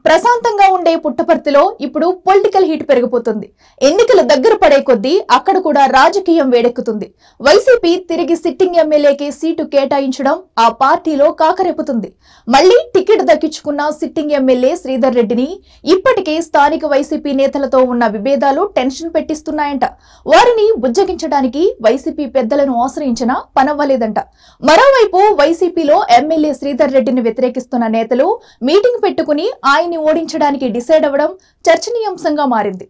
ప్రశాంతంగా ఉండే పుట్టపర్తిలో ఇప్పుడు పొలిటికల్ హీట్ పెరిగిపోతుంది ఎన్నికలు దగ్గర పడే కొద్దీ అక్కడ కూడా రాజకీయం వేడెక్కుతుంది వైసీపీ తిరిగి సిట్టింగ్ ఎమ్మెల్యేకి సీటు కేటాయించడం ఆ పార్టీలో కాకరేపుతుంది మళ్లీ టికెట్ దక్కించుకున్న సిట్టింగ్ ఎమ్మెల్యే శ్రీధర్ రెడ్డిని ఇప్పటికే స్థానిక వైసీపీ నేతలతో ఉన్న విభేదాలు టెన్షన్ పెట్టిస్తున్నాయంట వారిని బుజ్జగించడానికి వైసీపీ పెద్దలను ఆశ్రయించినా పనవ్వలేదంట మరోవైపు వైసీపీలో ఎమ్మెల్యే శ్రీధర్ రెడ్డిని వ్యతిరేకిస్తున్న నేతలు మీటింగ్ పెట్టుకుని ఆయన్ని ఓడించడానికి డిసైడ్ అవ్వడం చర్చనీయాంశంగా మారింది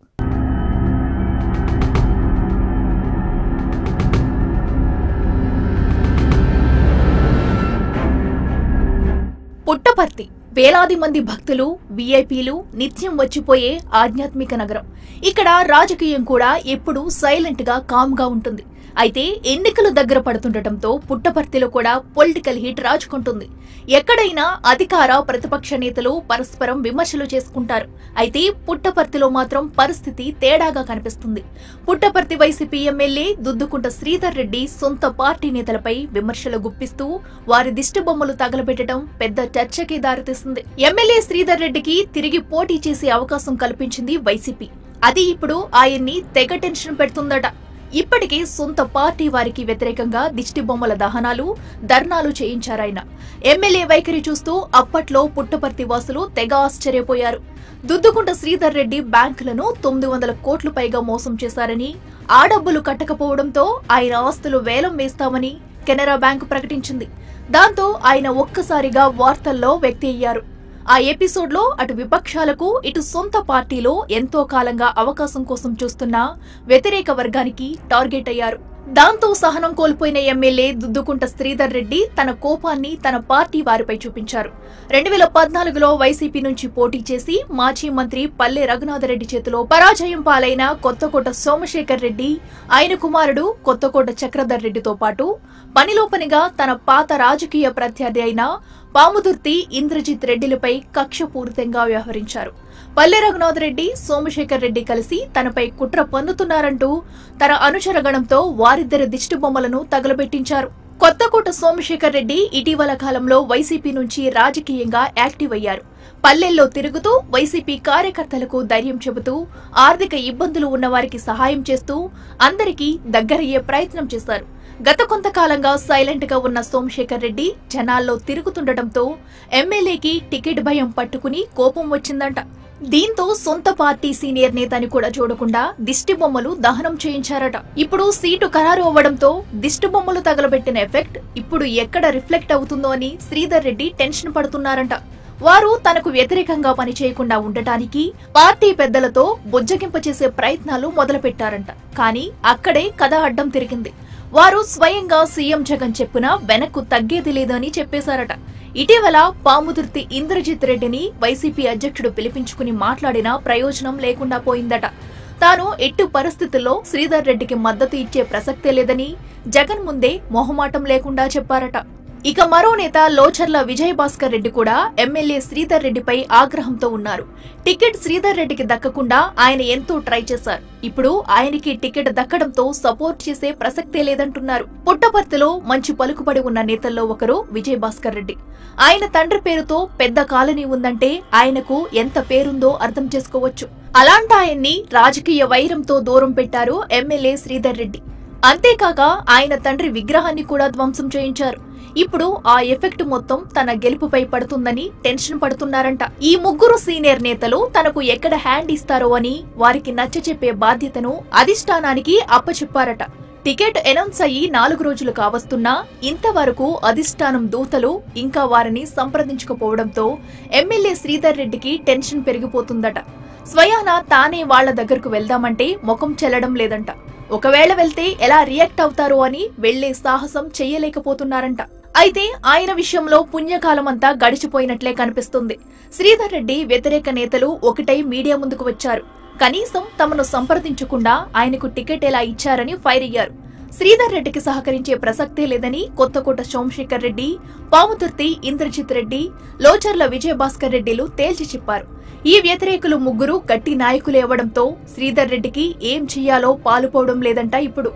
పుట్టపర్తి వేలాది మంది భక్తులు విఐపీలు నిత్యం వచ్చిపోయే ఆధ్యాత్మిక నగరం ఇక్కడ రాజకీయం కూడా ఎప్పుడూ సైలెంట్ గా కామ్ గా ఉంటుంది అయితే ఎన్నికలు దగ్గర పడుతుండటంతో పుట్టపర్తిలో కూడా పొలిటికల్ హీట్ రాజుకుంటుంది ఎక్కడైనా అధికార ప్రతిపక్ష నేతలు పరస్పరం విమర్శలు చేసుకుంటారు అయితే పుట్టపర్తిలో మాత్రం పరిస్థితి తేడాగా కనిపిస్తుంది పుట్టపర్తి వైసీపీ ఎమ్మెల్యే దుద్దుకుంట శ్రీధర్ రెడ్డి సొంత పార్టీ నేతలపై విమర్శలు గుప్పిస్తూ వారి దిష్టిబొమ్మలు తగలబెట్టడం పెద్ద చర్చకి దారితీస్తుంది ఎమ్మెల్యే శ్రీధర్ రెడ్డికి తిరిగి పోటీ చేసే అవకాశం కల్పించింది వైసీపీ అది ఇప్పుడు ఆయన్ని తెగ టెన్షన్ పెడుతుందట ఇప్పటికే సొంత పార్టీ వారికి వ్యతిరేకంగా దిష్టి బొమ్మల దహనాలు ధర్నాలు చేయించారాయన ఎమ్మెల్యే వైఖరి చూస్తూ అప్పట్లో పుట్టపర్తి వాసులు తెగ ఆశ్చర్యపోయారు దుద్దుకుంట శ్రీధర్ రెడ్డి బ్యాంకులను తొమ్మిది వందల కోట్లు పైగా మోసం చేశారని ఆ డబ్బులు కట్టకపోవడంతో ఆయన ఆస్తులు వేలం వేస్తామని కెనరా బ్యాంకు ప్రకటించింది దాంతో ఆయన ఒక్కసారిగా వార్తల్లో వ్యక్తి అయ్యారు ఆ ఎపిసోడ్లో అటు విపక్షాలకు ఇటు సొంత పార్టీలో ఎంతో కాలంగా అవకాశం కోసం చూస్తున్న వ్యతిరేక వర్గానికి టార్గెట్ అయ్యారు దాంతో సహనం కోల్పోయిన ఎమ్మెల్యే దుద్దుకుంట శ్రీధర్ రెడ్డి తన కోపాన్ని తన పార్టీ వారిపై చూపించారు రెండు వేల పద్నాలుగులో వైసీపీ నుంచి పోటీ చేసి మాజీ మంత్రి పల్లె రఘునాథరెడ్డి చేతిలో పరాజయం పాలైన కొత్తకోట సోమశేఖర్ రెడ్డి ఆయన కుమారుడు కొత్తకోట చక్రధర్ రెడ్డితో పాటు పనిలో పనిగా తన పాత రాజకీయ ప్రత్యర్థి అయిన పాముదుర్తి ఇంద్రజిత్ రెడ్డిలపై కక్షపూరితంగా వ్యవహరించారు పల్లె రఘునాథ్ రెడ్డి సోమశేఖర్ రెడ్డి కలిసి తనపై కుట్ర పన్నుతున్నారంటూ తన అనుచరగణంతో వారిద్దరి దిష్టి బొమ్మలను తగలబెట్టించారు కొత్తకోట సోమశేఖర్ రెడ్డి ఇటీవల కాలంలో వైసీపీ నుంచి రాజకీయంగా యాక్టివ్ అయ్యారు పల్లెల్లో తిరుగుతూ వైసీపీ కార్యకర్తలకు ధైర్యం చెబుతూ ఆర్థిక ఇబ్బందులు ఉన్నవారికి సహాయం చేస్తూ అందరికీ దగ్గరయ్యే ప్రయత్నం చేశారు గత కొంతకాలంగా సైలెంట్ గా ఉన్న సోమశేఖర్ రెడ్డి జనాల్లో తిరుగుతుండటంతో ఎమ్మెల్యేకి టికెట్ భయం పట్టుకుని కోపం వచ్చిందంట దీంతో సొంత పార్టీ సీనియర్ నేతని కూడా చూడకుండా దిష్టి బొమ్మలు దహనం చేయించారట ఇప్పుడు సీటు ఖరారు అవ్వడంతో దిష్టి బొమ్మలు తగలబెట్టిన ఎఫెక్ట్ ఇప్పుడు ఎక్కడ రిఫ్లెక్ట్ అవుతుందో అని శ్రీధర్ రెడ్డి టెన్షన్ పడుతున్నారంట వారు తనకు వ్యతిరేకంగా పనిచేయకుండా ఉండటానికి పార్టీ పెద్దలతో బుజ్జగింపచేసే ప్రయత్నాలు మొదలుపెట్టారంట కానీ అక్కడే కథ అడ్డం తిరిగింది వారు స్వయంగా సీఎం జగన్ చెప్పినా వెనక్కు తగ్గేది లేదని చెప్పేశారట ఇటీవల పాముదుర్తి ఇంద్రజిత్ రెడ్డిని వైసీపీ అధ్యక్షుడు పిలిపించుకుని మాట్లాడినా ప్రయోజనం లేకుండా పోయిందట తాను ఎట్టు పరిస్థితుల్లో శ్రీధర్ రెడ్డికి మద్దతు ఇచ్చే ప్రసక్తే లేదని జగన్ ముందే మొహమాటం లేకుండా చెప్పారట ఇక మరో నేత లోచర్ల విజయభాస్కర్ రెడ్డి కూడా ఎమ్మెల్యే శ్రీధర్ రెడ్డిపై ఆగ్రహంతో ఉన్నారు టికెట్ శ్రీధర్ రెడ్డికి దక్కకుండా ఆయన ఎంతో ట్రై చేశారు ఇప్పుడు ఆయనకి టికెట్ దక్కడంతో సపోర్ట్ చేసే ప్రసక్తే లేదంటున్నారు పుట్టపర్తిలో మంచి పలుకుబడి ఉన్న నేతల్లో ఒకరు విజయభాస్కర్ రెడ్డి ఆయన తండ్రి పేరుతో పెద్ద కాలనీ ఉందంటే ఆయనకు ఎంత పేరుందో అర్థం చేసుకోవచ్చు అలాంటి ఆయన్ని రాజకీయ వైరంతో దూరం పెట్టారు ఎమ్మెల్యే శ్రీధర్ రెడ్డి అంతేకాక ఆయన తండ్రి విగ్రహాన్ని కూడా ధ్వంసం చేయించారు ఇప్పుడు ఆ ఎఫెక్ట్ మొత్తం తన గెలుపుపై పడుతుందని టెన్షన్ పడుతున్నారంట ఈ ముగ్గురు సీనియర్ నేతలు తనకు ఎక్కడ హ్యాండ్ ఇస్తారో అని వారికి నచ్చచెప్పే బాధ్యతను అధిష్టానానికి అప్పచెప్పారట టికెట్ అనౌన్స్ అయ్యి నాలుగు రోజులు కావస్తున్నా ఇంతవరకు అధిష్టానం దూతలు ఇంకా వారిని సంప్రదించకపోవడంతో ఎమ్మెల్యే శ్రీధర్ రెడ్డికి టెన్షన్ పెరిగిపోతుందట స్వయాన తానే వాళ్ల దగ్గరకు వెళ్దామంటే ముఖం చెల్లడం లేదంట ఒకవేళ వెళ్తే ఎలా రియాక్ట్ అవుతారో అని వెళ్లే సాహసం చెయ్యలేకపోతున్నారంట అయితే ఆయన విషయంలో పుణ్యకాలమంతా గడిచిపోయినట్లే కనిపిస్తుంది శ్రీధర్ రెడ్డి వ్యతిరేక నేతలు ఒకటై మీడియా ముందుకు వచ్చారు కనీసం తమను సంప్రదించకుండా ఆయనకు టికెట్ ఎలా ఇచ్చారని ఫైర్ అయ్యారు శ్రీధర్ రెడ్డికి సహకరించే ప్రసక్తే లేదని కొత్తకోట సోమశేఖర్ రెడ్డి పాముతుర్తి ఇంద్రజిత్ రెడ్డి లోచర్ల విజయభాస్కర్ రెడ్డిలు తేల్చి చెప్పారు ఈ వ్యతిరేకులు ముగ్గురు గట్టి నాయకులు ఇవ్వడంతో శ్రీధర్ రెడ్డికి ఏం చెయ్యాలో పాలుపోవడం లేదంట ఇప్పుడు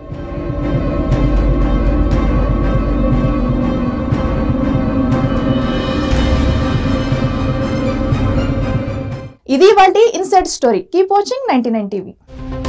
ఇది వాటి inside story keep watching ninety nine TV